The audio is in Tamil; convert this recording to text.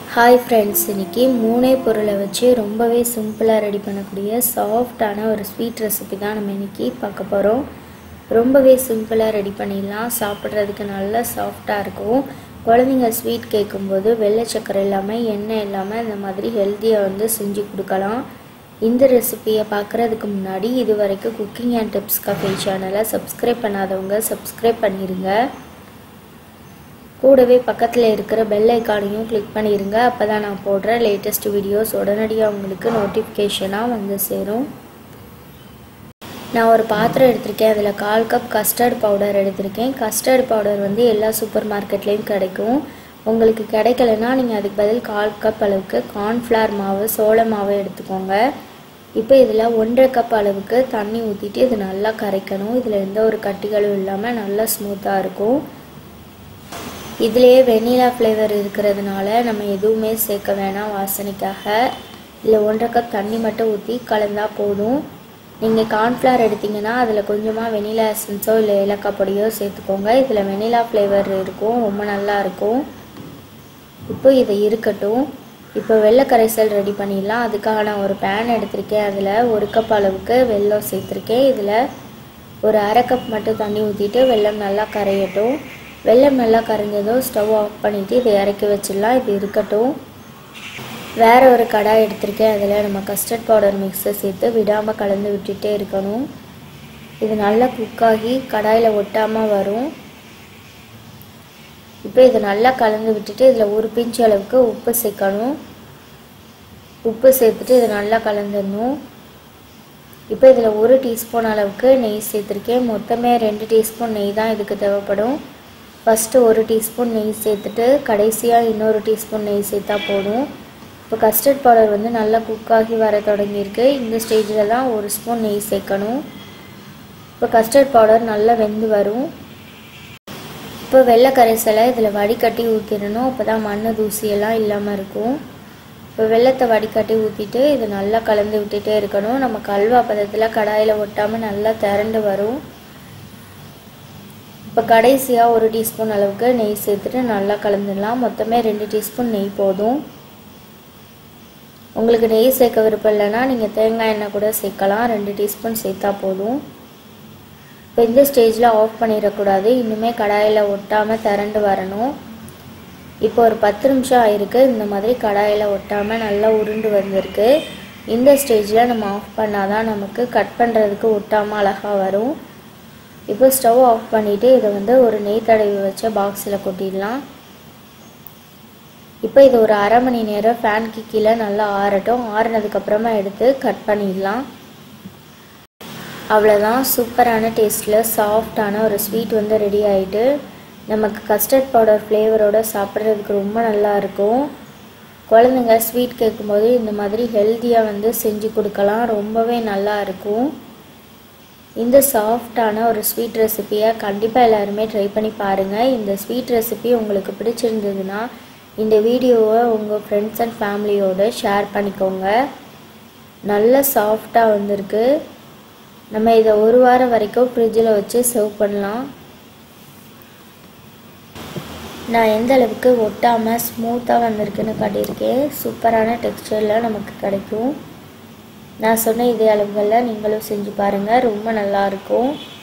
ஹாய் ஃப்ரெண்ட்ஸ் இன்னைக்கு மூணே பொருளை வச்சு ரொம்பவே சிம்பிளாக ரெடி பண்ணக்கூடிய சாஃப்டான ஒரு ஸ்வீட் ரெசிபி தான் நம்ம இன்னைக்கு பார்க்க போகிறோம் ரொம்பவே சிம்பிளாக ரெடி பண்ணிடலாம் சாப்பிட்றதுக்கு நல்லா சாஃப்டாக இருக்கும் குழந்தைங்க ஸ்வீட் கேட்கும்போது வெள்ளை சக்கரை இல்லாமல் எண்ணெய் இல்லாமல் இந்த மாதிரி ஹெல்த்தியாக வந்து செஞ்சு கொடுக்கலாம் இந்த ரெசிபியை பார்க்குறதுக்கு முன்னாடி இது வரைக்கும் குக்கிங் அண்ட் டிப்ஸ் கஃபே சேனலை சப்ஸ்கிரைப் பண்ணாதவங்க சப்ஸ்கிரைப் பண்ணிடுங்க கூடவே பக்கத்தில் இருக்கிற பெல் ஐக்கானையும் கிளிக் பண்ணிடுங்க அப்போ தான் நான் போடுற லேட்டஸ்ட் வீடியோஸ் உடனடியாக உங்களுக்கு நோட்டிஃபிகேஷனாக வந்து சேரும் நான் ஒரு பாத்திரம் எடுத்திருக்கேன் அதில் கால் கப் கஸ்டர்ட் பவுடர் எடுத்திருக்கேன் கஸ்டர்ட் பவுடர் வந்து எல்லா சூப்பர் மார்க்கெட்லேயும் கிடைக்கும் உங்களுக்கு கிடைக்கலனா நீங்கள் அதுக்கு பதில் கால் கப் அளவுக்கு கார்ன்ஃப்ளவர் மாவு சோள மாவு எடுத்துக்கோங்க இப்போ இதில் ஒன்றரை கப் அளவுக்கு தண்ணி ஊற்றிட்டு இது நல்லா கரைக்கணும் இதில் எந்த ஒரு கட்டிகளும் இல்லாமல் நல்லா ஸ்மூத்தாக இருக்கும் இதுலேயே வெண்ணிலா ஃப்ளேவர் இருக்கிறதுனால நம்ம எதுவுமே சேர்க்க வேணாம் வாசனைக்காக இதில் ஒன்றரை கப் தண்ணி மட்டும் ஊற்றி கலந்தா போதும் நீங்கள் கார்ன்ஃப்ளவர் எடுத்தீங்கன்னா அதில் கொஞ்சமாக வெனிலா எசன்ஸோ இல்லை ஏலக்காய் பொடியோ சேர்த்துக்கோங்க இதில் வெனிலா ஃப்ளேவர் இருக்கும் ரொம்ப நல்லா இருக்கும் இப்போ இதை இருக்கட்டும் இப்போ வெள்ளை கரைசல் ரெடி பண்ணிடலாம் அதுக்காக நான் ஒரு பேன் எடுத்திருக்கேன் அதில் ஒரு கப் அளவுக்கு வெல்லம் சேர்த்துருக்கேன் இதில் ஒரு அரை கப் மட்டும் தண்ணி ஊற்றிட்டு வெல்லம் நல்லா கரையட்டும் வெல்லம் நல்லா கரைஞ்சதும் ஸ்டவ் ஆஃப் பண்ணிவிட்டு இதை இறக்கி வச்சிடலாம் இது இருக்கட்டும் வேறு ஒரு கடாய் எடுத்திருக்கேன் அதில் நம்ம கஸ்டர்ட் பவுடர் மிக்ஸை சேர்த்து விடாமல் கலந்து விட்டுட்டே இருக்கணும் இது நல்லா குக்காகி கடாயில் ஒட்டாமல் வரும் இப்போ இதை நல்லா கலந்து விட்டுட்டு இதில் ஒரு பிஞ்ச் அளவுக்கு உப்பு சேர்க்கணும் உப்பு சேர்த்துட்டு இதை நல்லா கலந்துடணும் இப்போ இதில் ஒரு டீஸ்பூன் அளவுக்கு நெய் சேர்த்துருக்கேன் மொத்தமே ரெண்டு டீஸ்பூன் நெய் தான் இதுக்கு தேவைப்படும் ஃபஸ்ட்டு ஒரு டீஸ்பூன் நெய் சேர்த்துட்டு கடைசியாக இன்னொரு டீஸ்பூன் நெய் சேர்த்தா போதும் இப்போ கஸ்டர்ட் பவுடர் வந்து நல்லா குக்காகி வர தொடங்கியிருக்கு இந்த ஸ்டேஜில் தான் ஒரு ஸ்பூன் நெய் சேர்க்கணும் இப்போ கஸ்டர்ட் பவுடர் நல்லா வெந்து வரும் இப்போ வெள்ளை கரைசலை இதில் வடிகட்டி ஊற்றிடணும் அப்போ தான் மண் தூசியெல்லாம் இல்லாமல் இருக்கும் இப்போ வெள்ளத்தை வடிகட்டி ஊற்றிட்டு இது நல்லா கலந்து விட்டுட்டே இருக்கணும் நம்ம கல்வா பதத்தில் கடாயில் ஒட்டாமல் நல்லா திரண்டு வரும் இப்போ கடைசியாக ஒரு டீஸ்பூன் அளவுக்கு நெய் சேர்த்துட்டு நல்லா கலந்துடலாம் மொத்தமே ரெண்டு டீஸ்பூன் நெய் போதும் உங்களுக்கு நெய் சேர்க்க விருப்பம் இல்லைன்னா நீங்கள் தேங்காய் எண்ணெய் கூட சேர்க்கலாம் ரெண்டு டீஸ்பூன் சேர்த்தா போதும் இப்போ இந்த ஸ்டேஜில் ஆஃப் பண்ணிடக்கூடாது இன்னுமே கடாயில் ஒட்டாமல் திரண்டு வரணும் இப்போ ஒரு பத்து நிமிஷம் ஆயிருக்கு இந்த மாதிரி கடாயில் ஒட்டாமல் நல்லா உருண்டு வந்திருக்கு இந்த ஸ்டேஜில் நம்ம ஆஃப் பண்ணால் தான் நமக்கு கட் பண்ணுறதுக்கு ஒட்டாமல் அழகாக வரும் இப்போ ஸ்டவ் ஆஃப் பண்ணிவிட்டு இதை வந்து ஒரு நெய் தடவி வச்ச பாக்ஸில் கொட்டிடலாம் இப்போ இது ஒரு அரை மணி நேரம் ஃபேனுக்கு கீழே நல்லா ஆறட்டும் ஆறுனதுக்கப்புறமா எடுத்து கட் பண்ணிடலாம் அவ்வளோதான் சூப்பரான டேஸ்ட்டில் சாஃப்டான ஒரு ஸ்வீட் வந்து ரெடி ஆகிட்டு நமக்கு கஸ்டர்ட் பவுடர் ஃப்ளேவரோட சாப்பிட்றதுக்கு ரொம்ப நல்லா இருக்கும் குழந்தைங்க ஸ்வீட் கேட்கும்போது இந்த மாதிரி ஹெல்த்தியாக வந்து செஞ்சு கொடுக்கலாம் ரொம்பவே நல்லா இருக்கும் இந்த சாஃப்டான ஒரு ஸ்வீட் ரெசிப்பியை கண்டிப்பாக எல்லாருமே ட்ரை பண்ணி பாருங்கள் இந்த ஸ்வீட் ரெசிபி உங்களுக்கு பிடிச்சிருந்ததுன்னா இந்த வீடியோவை உங்கள் ஃப்ரெண்ட்ஸ் அண்ட் ஃபேமிலியோடு ஷேர் பண்ணிக்கோங்க நல்ல சாஃப்டாக வந்திருக்கு நம்ம இதை ஒரு வாரம் வரைக்கும் ஃப்ரிட்ஜில் வச்சு சர்வ் பண்ணலாம் நான் எந்த அளவுக்கு ஒட்டாமல் ஸ்மூத்தாக வந்திருக்குன்னு காட்டியிருக்கேன் சூப்பரான டெக்ஸ்டரில் நமக்கு கிடைக்கும் நான் சொன்ன இதே அளவுகளில் நீங்களும் செஞ்சு பாருங்கள் ரொம்ப நல்லாயிருக்கும்